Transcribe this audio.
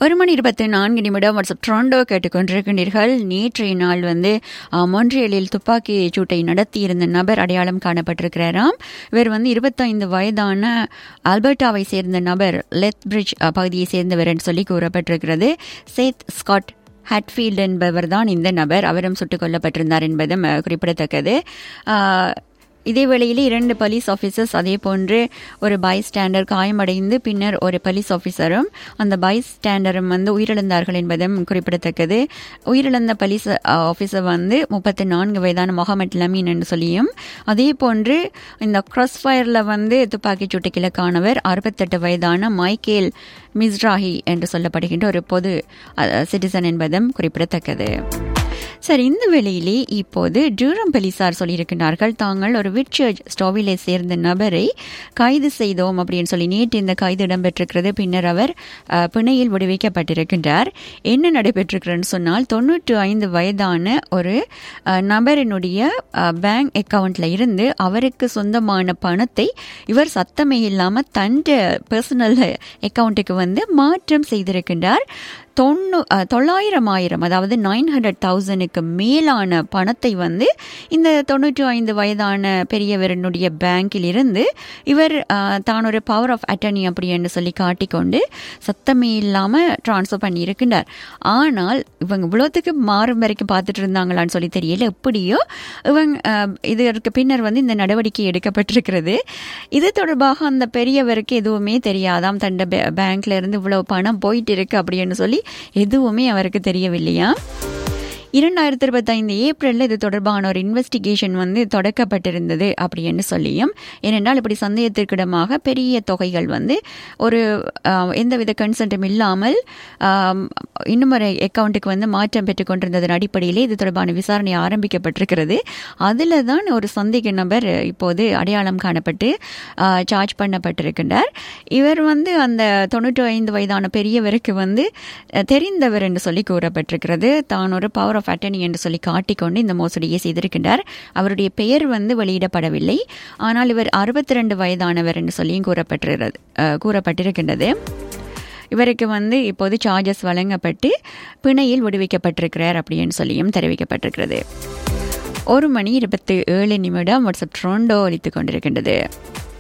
ஒரு மணி இருபத்தி நான்கு நிமிடம் வாட்ஸ்அப் ட்ரோண்டோ கேட்டுக்கொண்டிருக்கின்றீர்கள் நேற்றைய நாள் வந்து அஹ், மொன்றியலில் துப்பாக்கி சூட்டை நடத்தியிருந்த நபர் அடையாளம் காணப்பட்டிருக்கிறாராம் இவர் வந்து இருபத்தைந்து வயதான ஆல்பர்டாவை சேர்ந்த நபர் லெத் பிரிட்ஜ் அஹ், பகுதியை சேர்ந்தவர் என்று சொல்லி கூறப்பட்டிருக்கிறது சேத் ஸ்காட் ஹட்ஃபீல்ட் என்பவர் தான் இந்த நபர் அவரும் சுட்டுக் கொல்லப்பட்டிருந்தார் என்பதும் அஹ், குறிப்பிடத்தக்கது அஹ், இதே வேளையில் இரண்டு போலீஸ் ஆஃபீஸர்ஸ் அதே போன்று ஒரு பை ஸ்டாண்டர் காயமடைந்து பின்னர் ஒரு போலீஸ் ஆஃபீஸரும் அந்த பை ஸ்டாண்டரும் வந்து உயிரிழந்தார்கள் என்பதும் குறிப்பிடத்தக்கது உயிரிழந்த போலீஸ் ஆஃபீஸர் வந்து முப்பத்தி நான்கு வயதான முகமது லமீன் என்று சொல்லியும் அதே போன்று இந்த கிராஸ் ஃபயரில் வந்து துப்பாக்கிச் சூட்டு கிழக்கானவர் அறுபத்தெட்டு வயதான மைக்கேல் மிஸ்ராஹி என்று சொல்லப்படுகின்ற ஒரு பொது சிட்டிசன் என்பதும் குறிப்பிடத்தக்கது சரி இந்த வேளையிலே இப்போது டூரம் போலீசார் சொல்லியிருக்கிறார்கள் தாங்கள் ஒரு விட்சர்ச் ஸ்டோவிலே சேர்ந்த நபரை கைது செய்தோம் அப்படின்னு சொல்லி நேற்று இந்த கைது இடம்பெற்றிருக்கிறது பின்னர் அவர் அஹ், பிணையில் விடுவிக்கப்பட்டிருக்கின்றார் என்ன நடைபெற்றிருக்கிறன்னு சொன்னால் தொண்ணூற்று ஐந்து வயதான ஒரு அஹ், நபரினுடைய அஹ், பேங்க் அக்கவுண்ட்ல இருந்து அவருக்கு சொந்தமான பணத்தை இவர் சத்தமே இல்லாமல் தன் பர்சனல் அக்கவுண்ட்டுக்கு வந்து மாற்றம் செய்திருக்கின்றார் தொண்ணூ அஹ், தொள்ளாயிரம் ஆயிரம் அதாவது நைன் ஹண்ட்ரட் தௌசண்ட்க்கு மேலான பணத்தை வந்து இந்த தொண்ணூற்றி ஐந்து வயதான பெரியவரனுடைய பேங்கில் இருந்து இவர் அஹ், தான் ஒரு பவர் ஆஃப் அட்டர்னி அப்படி என்று சொல்லி காட்டிக்கொண்டு சத்தமே இல்லாமல் ட்ரான்ஸ்ஃபர் பண்ணி இருக்கின்றார் ஆனால் இவங்க இவ்வளோத்துக்கு மாறும் வரைக்கும் பார்த்துட்டு இருந்தாங்களான்னு சொல்லி தெரியல எப்படியோ இவங்க அஹ், இதற்கு பின்னர் வந்து இந்த நடவடிக்கை எடுக்கப்பட்டிருக்கிறது இது தொடர்பாக அந்த பெரியவருக்கு எதுவுமே தெரியாதாம் தண்ட பேங்க்ல இருந்து இவ்வளவு பணம் போயிட்டு இருக்கு அப்படின்னு சொல்லி எதுவுமே அவருக்கு தெரியவில்லையா இரண்டாயிரத்தி இருபத்தைந்து ஏப்ரலில் இது தொடர்பான ஒரு இன்வெஸ்டிகேஷன் வந்து தொடக்கப்பட்டிருந்தது அப்படின்னு சொல்லியும் ஏனென்றால் இப்படி சந்தேகத்திற்கிடமாக பெரிய தொகைகள் வந்து ஒரு ஆஹ், எந்தவித கன்சென்ட்டும் இல்லாமல் ஆம், இன்னும் ஒரு அக்கௌண்ட்டுக்கு வந்து மாற்றம் பெற்றுக் கொண்டிருந்ததன் அடிப்படையிலே இது தொடர்பான விசாரணை ஆரம்பிக்கப்பட்டிருக்கிறது அதில் தான் ஒரு சந்தேக நபர் இப்போது அடையாளம் காணப்பட்டு சார்ஜ் பண்ணப்பட்டிருக்கின்றார் இவர் வந்து அந்த தொண்ணூற்றி ஐந்து வயதான பெரியவருக்கு வந்து அஹ், தெரிந்தவர் என்று சொல்லி கூறப்பட்டிருக்கிறது தான் ஒரு பவர் ஆஃப் அட்டர்னி என்று சொல்லி காட்டிக்கொண்டு இந்த மோசடியை செய்திருக்கின்றார் அவருடைய பெயர் வந்து வெளியிடப்படவில்லை ஆனால் இவர் அறுபத்தி ரெண்டு வயதானவர் என்று சொல்லியும் கூறப்பட்டிருக்கிறது அஹ், கூறப்பட்டிருக்கின்றது இவருக்கு வந்து இப்போது சார்ஜஸ் வழங்கப்பட்டு பிணையில் விடுவிக்கப்பட்டிருக்கிறார் அப்படின்னு சொல்லியும் தெரிவிக்கப்பட்டிருக்கிறது ஒரு மணி இருபத்தி ஏழு நிமிடம் வாட்ஸ்அப் ட்ரோண்டோ ஒலித்துக் கொண்டிருக்கின்றது